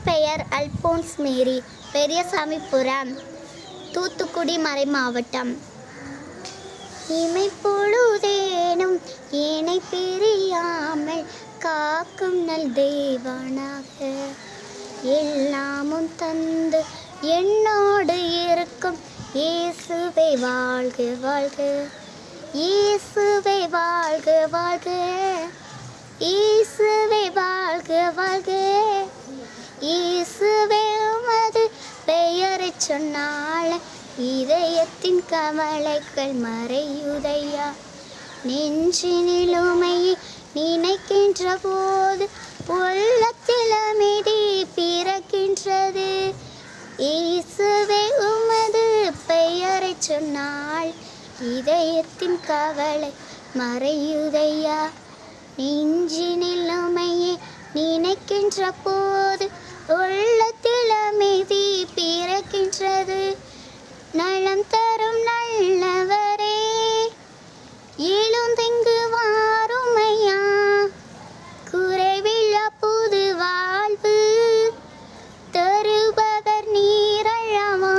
பெயர் அல்போன்ஸ் மேரி பெரியசாமிபுரம் தூத்துக்குடி மறை மாவட்டம் இமை பொழுதேனும் ஏனை பிரியாமல் காக்கும் நல் தேவனாக எல்லாமும் தந்து என்னோடு இருக்கும் இயேசுவை வாழ்க வாழ்க இயேசுவை வாழ்க வாழ்க இயேசுவை வாழ்க வாழ்க இயேசுவே உமது பெயரைச் சொன்னால் இதயத்தின் கவலைகள் மறையுதையா நெஞ்சினில் உமையை நினைக்கின்ற போது உள்ளத்தில் அமைதி பிறக்கின்றது இயேசுவே உமது பெயரைச் சொன்னால் இதயத்தின் கவலை மறையுதையா நெஞ்சினில் உமையை நினைக்கின்ற போது உள்ளத்தில் அமைதி பிறக்கின்றது நலம் தரும் நல்லவரே எழுந்திங்கு வாருமையா குறைவில்லா புது வாழ்வு தருபவர் நீரழவா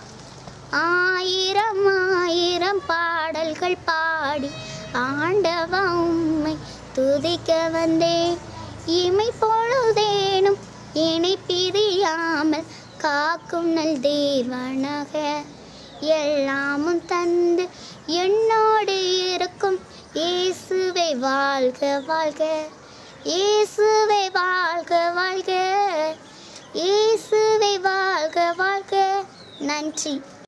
ஆயிரம் ஆயிரம் பாடல்கள் பாடி ஆண்டவா உம்மை துதிக்க வந்தேன் இமை பொழுதேனும் இணை பிரியாமல் காக்கும் நல் தேவனாக எல்லாமும் தந்து என்னோடு இருக்கும் இயேசுவை வாழ்க வாழ்க இயேசுவை வாழ்க வாழ்க இயேசுவை வாழ்க வாழ்க நன்றி